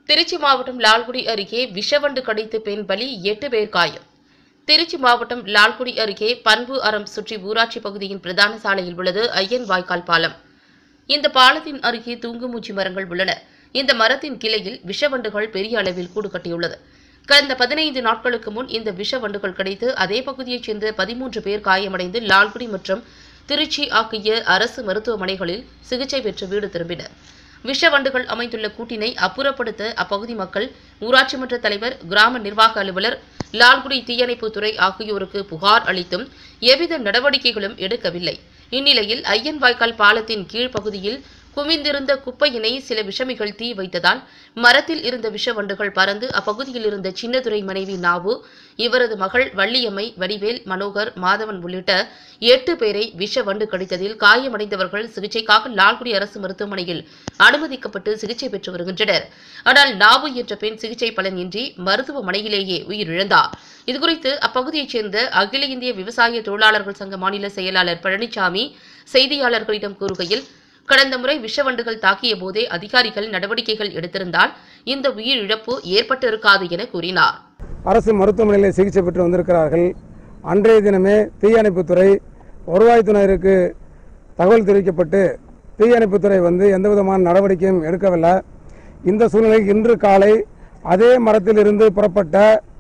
திருச்சி மாவட்டம் லால்குடி அருகே விஷவண்டு கடித்து பெண் பலி எட்டு பேர் காயம் திருச்சி மாவட்டம் லால்குடி அருகே பண்பு அறம் சுற்றி ஊராட்சி பகுதியின் பிரதான சாலையில் உள்ளது ஐயன் வாய்க்கால் பாலம் இந்த பாலத்தின் அருகே தூங்குமூச்சி மரங்கள் உள்ளன இந்த மரத்தின் கிளையில் விஷவண்டுகள் பெரிய அளவில் கூடு கட்டியுள்ளது கடந்த பதினைந்து நாட்களுக்கு முன் இந்த விஷவண்டுகள் கிடைத்து அதே பகுதியைச் சேர்ந்த பதிமூன்று பேர் காயமடைந்து லால்குடி மற்றும் திருச்சி ஆகிய அரசு மருத்துவமனைகளில் சிகிச்சை பெற்று வீடு திரும்பினர் விஷவண்டுகள் அமைந்துள்ள கூட்டினை அப்புறப்படுத்த அப்பகுதி மக்கள் ஊராட்சி மன்ற தலைவர் கிராம நிர்வாக அலுவலர் லால்குடி தீயணைப்புத் துறை ஆகியோருக்கு புகார் அளித்தும் எவ்வித நடவடிக்கைகளும் எடுக்கவில்லை இந்நிலையில் ஐயன் வாய்க்கால் பாலத்தின் கீழ் பகுதியில் குவிந்திருந்த குப்பையினை சில விஷமிகள் தீ வைத்ததால் மரத்தில் இருந்த விஷவண்டுகள் பறந்து அப்பகுதியில் இருந்த சின்னதுரை மனைவி நாவு இவரது மகள் வள்ளியம்மை வடிவேல் மனோகர் மாதவன் உள்ளிட்ட எட்டு பேரை விஷவண்டு கடித்ததில் காயமடைந்தவர்கள் சிகிச்சைக்காக லால்குடி அரசு மருத்துவமனையில் அனுமதிக்கப்பட்டு சிகிச்சை பெற்று வருகின்றனர் ஆனால் நாவு என்ற பெண் சிகிச்சை பலனின்றி மருத்துவமனையிலேயே உயிரிழந்தார் இதுகுறித்து அப்பகுதியைச் சேர்ந்த அகில இந்திய விவசாய தொழிலாளர்கள் சங்க மாநில செயலாளர் பழனிசாமி செய்தியாளர்களிடம் கூறுகையில் கடந்த முறை விஷவண்டுகள் தாக்கிய போதே அதிகாரிகள் நடவடிக்கைகள் எடுத்திருந்தால் இந்த உயிரிழப்பு ஏற்பட்டிருக்காது என கூறினார் அரசு மருத்துவமனையில் சிகிச்சை பெற்று வந்திருக்கிறார்கள் அன்றைய தினமே தீயணைப்புத்துறை வருவாய்த்துறையினருக்கு தகவல் தெரிவிக்கப்பட்டு தீயணைப்புத்துறை வந்து எந்த விதமான நடவடிக்கையும் எடுக்கவில்லை இந்த சூழ்நிலையில் இன்று காலை அதே மரத்திலிருந்து புறப்பட்ட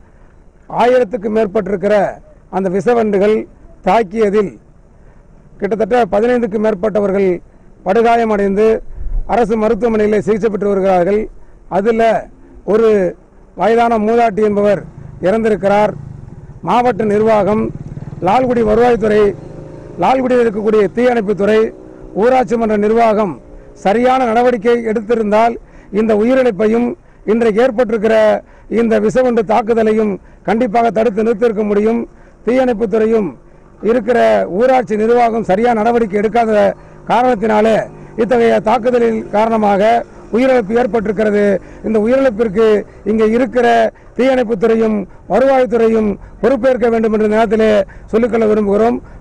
ஆயிரத்துக்கு மேற்பட்டிருக்கிற அந்த விஷவண்டுகள் தாக்கியதில் கிட்டத்தட்ட பதினைந்துக்கு மேற்பட்டவர்கள் படுகாயமடைந்து அரசு மருத்துவமனையில் சிகிச்சை பெற்று வருகிறார்கள் அதில் ஒரு வயதான மூதாட்டி என்பவர் இறந்திருக்கிறார் மாவட்ட நிர்வாகம் லால்குடி வருவாய்த்துறை லால்குடியில் இருக்கக்கூடிய தீயணைப்புத்துறை ஊராட்சி மன்ற நிர்வாகம் சரியான நடவடிக்கை எடுத்திருந்தால் இந்த உயிரிழப்பையும் இன்றைக்கு ஏற்பட்டிருக்கிற இந்த விஷவண்டு தாக்குதலையும் கண்டிப்பாக தடுத்து நிறுத்தியிருக்க முடியும் தீயணைப்புத்துறையும் இருக்கிற ஊராட்சி நிர்வாகம் சரியான நடவடிக்கை எடுக்காத காரணத்தினாலே இத்தகைய தாக்குதலின் காரணமாக உயிரிழப்பு ஏற்பட்டிருக்கிறது இந்த உயிரிழப்பிற்கு இங்கே இருக்கிற தீயணைப்புத்துறையும் வருவாய்த்துறையும் பொறுப்பேற்க வேண்டும் என்ற நேரத்திலே சொல்லிக்கொள்ள விரும்புகிறோம்